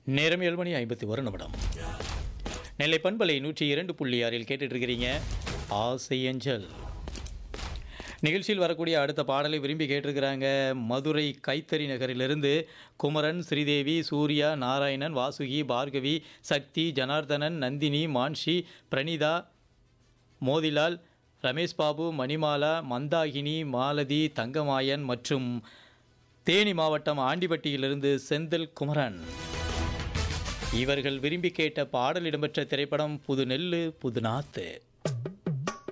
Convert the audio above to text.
நேரம் ஏழு மணி ஐம்பத்தி ஒரு நிமிடம் நெல்லை பண்பலை நூற்றி இரண்டு புள்ளி ஆறில் கேட்டுட்டு இருக்கிறீங்க ஆசை அஞ்சல் நிகழ்ச்சியில் வரக்கூடிய அடுத்த பாடலை விரும்பி கேட்டிருக்கிறாங்க மதுரை கைத்தறி நகரிலிருந்து குமரன் ஸ்ரீதேவி சூர்யா நாராயணன் வாசுகி பார்கவி சக்தி ஜனார்தனன் நந்தினி மான்ஷி பிரணிதா மோதிலால் ரமேஷ் பாபு மணிமாலா மந்தாகினி மாலதி தங்கமாயன் மற்றும் தேனி மாவட்டம் ஆண்டிப்பட்டியிலிருந்து செந்தில் குமரன் இவர்கள் விரும்பி கேட்ட பாடல் இடம்பெற்ற திரைப்படம் புது நெல்லு புது நாத்து